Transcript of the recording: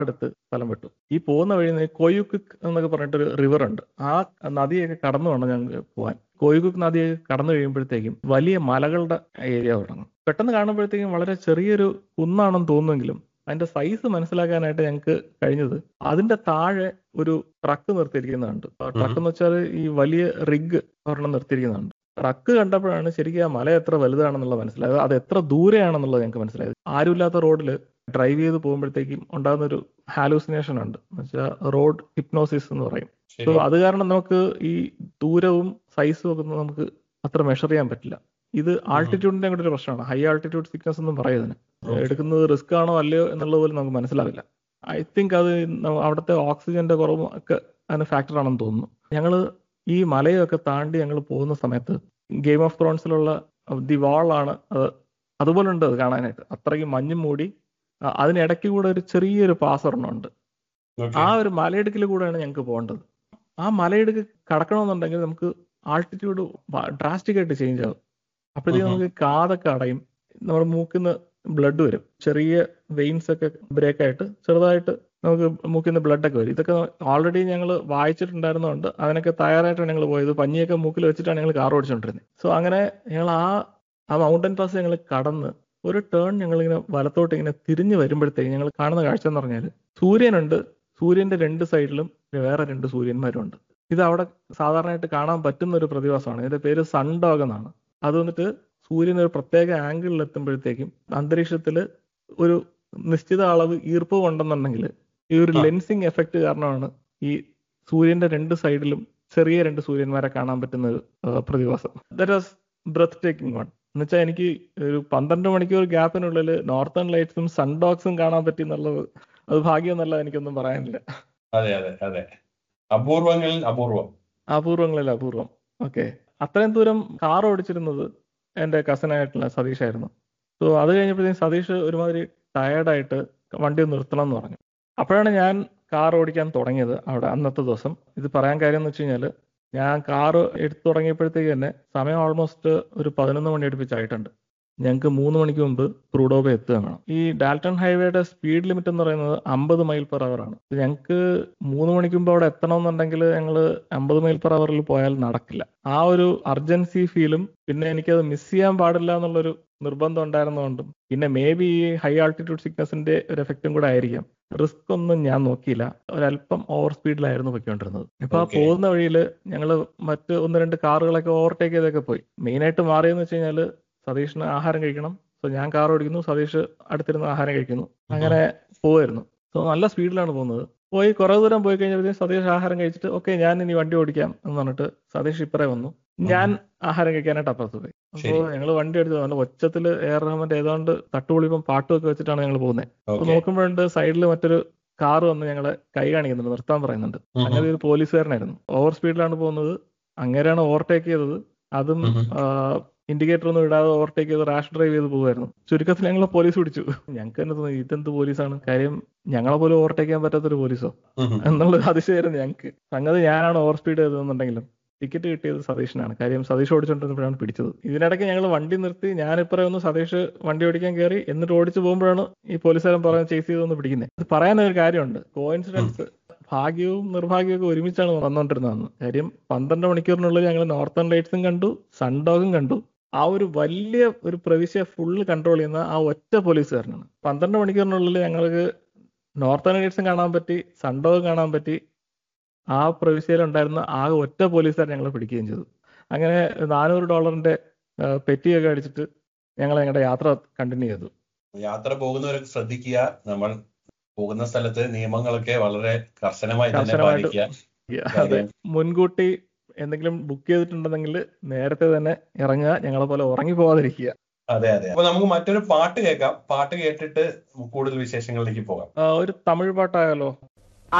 എടുത്ത് സ്ഥലം വിട്ടു ഈ പോകുന്ന വഴി കൊയ്യുക്ക് എന്നൊക്കെ പറഞ്ഞിട്ടൊരു റിവർ ഉണ്ട് ആ നദിയൊക്കെ കടന്നു വേണം ഞങ്ങൾക്ക് പോകാൻ കോയികുക്ക് നദി കടന്നു കഴിയുമ്പോഴത്തേക്കും വലിയ മലകളുടെ ഏരിയ തുടങ്ങും പെട്ടെന്ന് കാണുമ്പോഴത്തേക്കും വളരെ ചെറിയൊരു കുന്നാണെന്ന് തോന്നുമെങ്കിലും അതിന്റെ സൈസ് മനസ്സിലാക്കാനായിട്ട് ഞങ്ങൾക്ക് കഴിഞ്ഞത് അതിന്റെ താഴെ ഒരു ട്രക്ക് നിർത്തിയിരിക്കുന്നുണ്ട് ട്രക്ക് എന്ന് വെച്ചാൽ ഈ വലിയ റിഗ് ഒരെണ്ണം നിർത്തിയിരിക്കുന്നുണ്ട് ട്രക്ക് കണ്ടപ്പോഴാണ് ശരിക്കും ആ മല എത്ര വലുതാണെന്നുള്ളത് മനസ്സിലായത് അത് എത്ര ദൂരെയാണെന്നുള്ളത് ഞങ്ങൾക്ക് മനസ്സിലായത് ആരുമില്ലാത്ത റോഡിൽ ഡ്രൈവ് ചെയ്ത് പോകുമ്പോഴത്തേക്കും ഉണ്ടാകുന്ന ഒരു ഹാലൂസിനേഷൻ ഉണ്ട് എന്നുവെച്ചാൽ റോഡ് ഹിപ്നോസിസ് എന്ന് പറയും സോ അത് കാരണം നമുക്ക് ഈ ദൂരവും സൈസും ഒക്കെ നമുക്ക് അത്ര മെഷർ ചെയ്യാൻ പറ്റില്ല ഇത് ആൾട്ടിറ്റ്യൂഡിന്റെ കൂടെ ഒരു പ്രശ്നമാണ് ഹൈ ആൾട്ടിറ്റ്യൂഡ് സിക്നസ് എന്നും പറയുന്നതിന് എടുക്കുന്നത് റിസ്ക് ആണോ അല്ലയോ എന്നുള്ളത് പോലും നമുക്ക് മനസ്സിലാവില്ല ഐ തിങ്ക് അത് അവിടുത്തെ ഓക്സിജന്റെ കുറവും ഒക്കെ അതിന് ഫാക്ടർ ആണെന്ന് തോന്നുന്നു ഞങ്ങൾ ഈ മലയൊക്കെ താണ്ടി ഞങ്ങൾ പോകുന്ന സമയത്ത് ഗെയിം ഓഫ് ത്രോൺസിലുള്ള ദി വാളാണ് അത് അതുപോലെ ഉണ്ട് അത് കാണാനായിട്ട് അത്രയ്ക്കും മഞ്ഞും മൂടി അതിനിടയ്ക്ക് കൂടെ ഒരു ചെറിയൊരു പാസൊരെണ്ണമുണ്ട് ആ ഒരു മലയിടുക്കിൽ കൂടെയാണ് ഞങ്ങൾക്ക് പോകേണ്ടത് ആ മലയിടുക്ക് കടക്കണമെന്നുണ്ടെങ്കിൽ നമുക്ക് ആൾട്ടിറ്റ്യൂഡ് ഡ്രാസ്റ്റിക് ആയിട്ട് ചേഞ്ച് ആകും അപ്പോഴത്തേക്കും നമുക്ക് കാതൊക്കെ അടയും നമ്മുടെ മൂക്കിന്ന് ബ്ലഡ് വരും ചെറിയ വെയിൻസ് ഒക്കെ ബ്രേക്ക് ആയിട്ട് ചെറുതായിട്ട് നമുക്ക് മൂക്കിൽ നിന്ന് ബ്ലഡ് ഒക്കെ വരും ഇതൊക്കെ ഓൾറെഡി ഞങ്ങൾ വായിച്ചിട്ടുണ്ടായിരുന്നതുകൊണ്ട് അതിനൊക്കെ തയ്യാറായിട്ടാണ് ഞങ്ങൾ പോയത് പഞ്ഞിയൊക്കെ മൂക്കിൽ വെച്ചിട്ടാണ് ഞങ്ങൾ കാർ ഓടിച്ചുകൊണ്ടിരുന്നത് സോ അങ്ങനെ ഞങ്ങൾ ആ ആ മൗണ്ടൻ പാസ് ഞങ്ങൾ കടന്ന് ഒരു ടേൺ ഞങ്ങൾ ഇങ്ങനെ വലത്തോട്ട് ഇങ്ങനെ തിരിഞ്ഞു വരുമ്പോഴത്തേക്ക് ഞങ്ങൾ കാണുന്ന കാഴ്ച എന്ന് പറഞ്ഞാൽ സൂര്യനുണ്ട് സൂര്യന്റെ രണ്ട് സൈഡിലും വേറെ രണ്ട് സൂര്യന്മാരും ഉണ്ട് ഇത് അവിടെ സാധാരണയായിട്ട് കാണാൻ പറ്റുന്ന ഒരു പ്രതിഭാസമാണ് ഇതിന്റെ പേര് സൺഡോഗ് എന്നാണ് അത് വന്നിട്ട് സൂര്യൻ ഒരു പ്രത്യേക ആംഗിളിൽ എത്തുമ്പോഴത്തേക്കും അന്തരീക്ഷത്തിൽ ഒരു നിശ്ചിത അളവ് ഈർപ്പ് കൊണ്ടെന്നുണ്ടെങ്കിൽ ഈ ഒരു ലെൻസിങ് എഫക്റ്റ് കാരണമാണ് ഈ സൂര്യന്റെ രണ്ട് സൈഡിലും ചെറിയ രണ്ട് സൂര്യന്മാരെ കാണാൻ പറ്റുന്ന ഒരു പ്രതിഭാസം that was breathtaking one എന്നുവെച്ചാൽ എനിക്ക് ഒരു പന്ത്രണ്ട് മണിക്കൂർ ഗ്യാപ്പിനുള്ളിൽ നോർത്തേൺ ലൈറ്റ്സും സൺഡോഗ്സും കാണാൻ പറ്റി എന്നുള്ളത് അത് ഭാഗ്യം എന്നല്ല എനിക്കൊന്നും പറയാനില്ല അതെ അതെ അതെ അപൂർവങ്ങളിൽ അപൂർവം അപൂർവങ്ങളിൽ അപൂർവം ഓക്കെ അത്രയും ദൂരം കാർ ഓടിച്ചിരുന്നത് എൻ്റെ കസനായിട്ടുള്ള സതീഷായിരുന്നു സോ അത് കഴിഞ്ഞപ്പോഴത്തേക്കും സതീഷ് ഒരുമാതിരി ടയർഡായിട്ട് വണ്ടി നിർത്തണം എന്ന് പറഞ്ഞു അപ്പോഴാണ് ഞാൻ കാർ ഓടിക്കാൻ തുടങ്ങിയത് അവിടെ അന്നത്തെ ദിവസം ഇത് പറയാൻ കാര്യം എന്ന് വെച്ച് കഴിഞ്ഞാൽ ഞാൻ കാർ എടുത്തു തുടങ്ങിയപ്പോഴത്തേക്ക് തന്നെ സമയം ഓൾമോസ്റ്റ് ഒരു പതിനൊന്ന് മണി അടുപ്പിച്ചായിട്ടുണ്ട് ഞങ്ങൾക്ക് മൂന്ന് മണിക്ക് മുമ്പ് ക്രൂഡോബ എത്തുക വേണം ഈ ഡാൽട്ടൺ ഹൈവേയുടെ സ്പീഡ് ലിമിറ്റ് എന്ന് പറയുന്നത് അമ്പത് മൈൽ പെർ അവർ ആണ് ഞങ്ങൾക്ക് മൂന്ന് മണിക്ക് മുമ്പ് അവിടെ എത്തണമെന്നുണ്ടെങ്കിൽ ഞങ്ങൾ അമ്പത് മൈൽ പെർ അവറിൽ പോയാൽ നടക്കില്ല ആ ഒരു അർജൻസി ഫീലും പിന്നെ എനിക്കത് മിസ് ചെയ്യാൻ പാടില്ല എന്നുള്ളൊരു നിർബന്ധം ഉണ്ടായിരുന്നതുകൊണ്ടും പിന്നെ മേ ബി ഈ ഹൈ ആൾട്ടിറ്റ്യൂഡ് സിക്നസിന്റെ ഒരു എഫക്റ്റും കൂടെ ആയിരിക്കാം റിസ്ക് ഒന്നും ഞാൻ നോക്കിയില്ല ഒരല്പം ഓവർ സ്പീഡിലായിരുന്നു പൊയ്ക്കൊണ്ടിരുന്നത് ഇപ്പൊ ആ പോകുന്ന വഴിയിൽ ഞങ്ങൾ മറ്റ് ഒന്ന് രണ്ട് കാറുകളൊക്കെ ഓവർടേക്ക് ചെയ്തൊക്കെ പോയി മെയിനായിട്ട് മാറിയെന്ന് വെച്ച് കഴിഞ്ഞാൽ സതീഷിന് ആഹാരം കഴിക്കണം സോ ഞാൻ കാർ ഓടിക്കുന്നു സതീഷ് അടുത്തിരുന്ന് ആഹാരം കഴിക്കുന്നു അങ്ങനെ പോവായിരുന്നു സോ നല്ല സ്പീഡിലാണ് പോകുന്നത് പോയി കുറെ ദൂരം പോയി കഴിഞ്ഞപ്പോഴത്തേക്കും സതീഷ് ആഹാരം കഴിച്ചിട്ട് ഓക്കെ ഞാൻ ഇനി വണ്ടി ഓടിക്കാം എന്ന് പറഞ്ഞിട്ട് സതീഷ് ഇപ്പറേ വന്നു ഞാൻ ആഹാരം കഴിക്കാനായിട്ട് അപ്പുറത്ത് പോയി അപ്പോൾ ഞങ്ങൾ വണ്ടി എടുത്ത് നല്ല ഒച്ചത്തിൽ എയർ റഹ്മാന്റെ ഏതാണ്ട് തട്ടുപൊളിപ്പം പാട്ടുമൊക്കെ വെച്ചിട്ടാണ് ഞങ്ങൾ പോകുന്നത് അപ്പൊ നോക്കുമ്പോഴുണ്ട് സൈഡിൽ മറ്റൊരു കാർ വന്ന് ഞങ്ങളെ കൈ കാണിക്കുന്നുണ്ട് നിർത്താൻ പറയുന്നുണ്ട് അങ്ങനെ ഒരു പോലീസുകാരനായിരുന്നു ഓവർ സ്പീഡിലാണ് പോകുന്നത് അങ്ങനെയാണ് ഓവർടേക്ക് ചെയ്തത് അതും ഇൻഡിക്കേറ്റർ ഒന്നും ഇടാതെ ഓവർടേക്ക് ചെയ്ത് റാഷ് ഡ്രൈവ് ചെയ്ത് പോകുമായിരുന്നു ചുരുക്കത്തിൽ ഞങ്ങളെ പോലീസ് പിടിച്ചു ഞങ്ങൾക്ക് തന്നെ തോന്നി ഇതെന്ത് പോലീസാണ് കാര്യം ഞങ്ങളെ പോലും ഓവർടേക്ക് ചെയ്യാൻ പറ്റാത്തൊരു പോലീസോ എന്നുള്ളത് അതിശയമായിരുന്നു ഞങ്ങൾക്ക് സംഗതി ഞാനാണ് ഓവർ സ്പീഡ് ചെയ്തതെന്നുണ്ടെങ്കിലും ടിക്കറ്റ് കിട്ടിയത് സതീഷിനാണ് കാര്യം സതീഷ് ഓടിച്ചോണ്ടിരുന്നപ്പോഴാണ് പിടിച്ചത് ഇതിനിടയ്ക്ക് ഞങ്ങൾ വണ്ടി നിർത്തി ഞാനിപ്പറേ ഒന്ന് സതീഷ് വണ്ടി ഓടിക്കാൻ കയറി എന്നിട്ട് ഓടിച്ചു പോകുമ്പോഴാണ് ഈ പോലീസുകാരൻ പറയാൻ ചേസ് ചെയ്തൊന്ന് പിടിക്കുന്നത് ഇത് പറയാനൊരു കാര്യമുണ്ട് കോയിൻസിഡൻസ് ഭാഗ്യവും നിർഭാഗ്യവും ഒക്കെ ഒരുമിച്ചാണ് വന്നുകൊണ്ടിരുന്നതെന്ന് കാര്യം പന്ത്രണ്ട് മണിക്കൂറിനുള്ളിൽ ഞങ്ങൾ നോർത്തേൺ ലൈറ്റ്സും കണ്ടു സൺഡോഗും കണ്ടു ആ ഒരു വലിയ ഒരു പ്രവിശ്യ ഫുള്ള് കൺട്രോൾ ചെയ്യുന്ന ആ ഒറ്റ പോലീസുകാരനാണ് പന്ത്രണ്ട് മണിക്കൂറിനുള്ളിൽ ഞങ്ങൾക്ക് നോർത്തേൺ ലൈറ്റ്സും കാണാൻ പറ്റി സൺഡോഗും കാണാൻ പറ്റി ആ പ്രവിശ്യയിൽ ഉണ്ടായിരുന്ന ആ ഒറ്റ പോലീസുകാർ ഞങ്ങളെ പിടിക്കുകയും ചെയ്തു അങ്ങനെ നാനൂറ് ഡോളറിന്റെ പെറ്റിയൊക്കെ അടിച്ചിട്ട് ഞങ്ങൾ ഞങ്ങളുടെ യാത്ര കണ്ടിന്യൂ ചെയ്തു യാത്ര പോകുന്നവരൊക്കെ ശ്രദ്ധിക്കുക നമ്മൾ പോകുന്ന സ്ഥലത്ത് നിയമങ്ങളൊക്കെ വളരെ കർശനമായി തന്നെ പാലിക്കുക അതെ മുൻകൂട്ടി എന്തെങ്കിലും ബുക്ക് ചെയ്തിട്ടുണ്ടെങ്കിൽ നേരത്തെ തന്നെ ഇറങ്ങുക ഞങ്ങളെ പോലെ ഉറങ്ങി പോവാതിരിക്കുക അതെ അതെ അപ്പൊ നമുക്ക് മറ്റൊരു പാട്ട് കേൾക്കാം പാട്ട് കേട്ടിട്ട് കൂടുതൽ വിശേഷങ്ങളിലേക്ക് പോകാം ഒരു തമിഴ് പാട്ടായാലോ